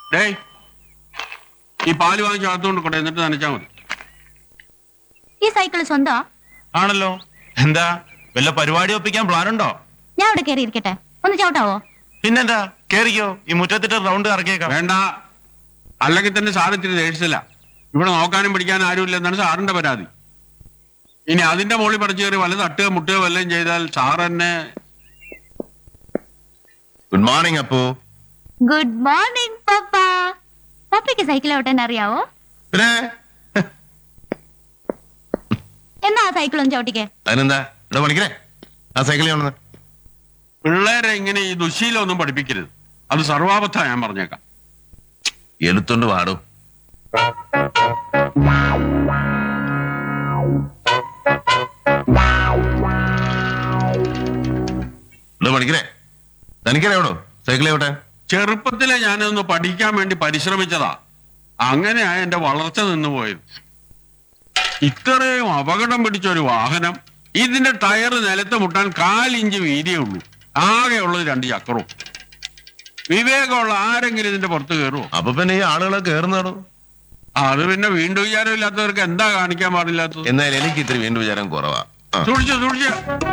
ഡേയ് ഈ പാല് വാങ്ങിച്ച് അകത്തുകൊണ്ട് കൊണ്ടേ എന്നിട്ട് നനച്ചാ മതി ഈ സൈക്കിൾ സ്വന്തമാ ആണല്ലോ എന്താ വല്ല പരിപാടി ഒപ്പിക്കാൻ പ്ലാൻ ഉണ്ടോ ഞാൻ അവിടെ കയറി ഇരിക്കട്ടെ ഒന്ന് ചവിട്ടാവോ പിന്നെന്താ കേറിക്കോ ഈ മുറ്റത്തിട്ട് റൗണ്ട് ഇറക്കിയേക്കാം വേണ്ട അല്ലെങ്കിൽ തന്നെ സാർ ഇത്തിരി ദേഷ്യത്തില്ല ഇവിടെ നോക്കാനും പിടിക്കാനും ആരുമില്ല എന്നാണ് സാറിന്റെ പരാതി ഇനി അതിന്റെ മുകളിൽ പറിച്ചു കയറി വല്ല തട്ടുക മുട്ടുക വല്ലതും ചെയ്താൽ സാർ എന്നെ good morning Appu good morning പപ്പ പപ്പയ്ക്ക് സൈക്കിൾ ഓട്ടാൻ അറിയാവോ പിന്നെ എന്നാ ആ സൈക്കിൾ ഒന്ന് ചവിട്ടിക്കേ അതിനെന്താ ഇവിടെ പണിക്കണേ ആ സൈക്കിളിൽ വന്നത് പിള്ളേരെ ഇങ്ങനെ ഈ ദുശീലമൊന്നും പഠിപ്പിക്കരുത് അത് സർവാപത്ത ഞാൻ പറഞ്ഞേക്കാം എലുത്തോണ്ട് പാടും ഇവിടെ പണിക്കണേ തനിക്കറിയാവണോ സൈക്കിളിൽ എവിടെ ചെറുപ്പത്തിലെ ഞാനൊന്ന് പഠിക്കാൻ വേണ്ടി പരിശ്രമിച്ചതാ അങ്ങനെയാ എന്റെ വളർച്ച നിന്ന് പോയത് ഇത്രയും അപകടം പിടിച്ച ഒരു വാഹനം ഇതിന്റെ ടയർ നിലത്ത് മുട്ടാൻ കാലിഞ്ച് വീതിയേ ഉള്ളൂ ആകെയുള്ളത് രണ്ട് ചക്രവും വിവേകമുള്ള ആരെങ്കിലും ഇതിന്റെ പുറത്ത് കയറുമോ അപ്പൊ പിന്നെ ഈ ആളുകളെ കേറുന്നാണോ അത് പിന്നെ വീണ്ടും വിചാരമില്ലാത്തവർക്ക് എന്താ കാണിക്കാൻ പാടില്ലാത്തത് എന്നാൽ എനിക്ക് ഇത്തിരി വീണ്ടും വിചാരം കുറവാ ആ. സൂക്ഷിച്ചു സൂക്ഷിച്ചു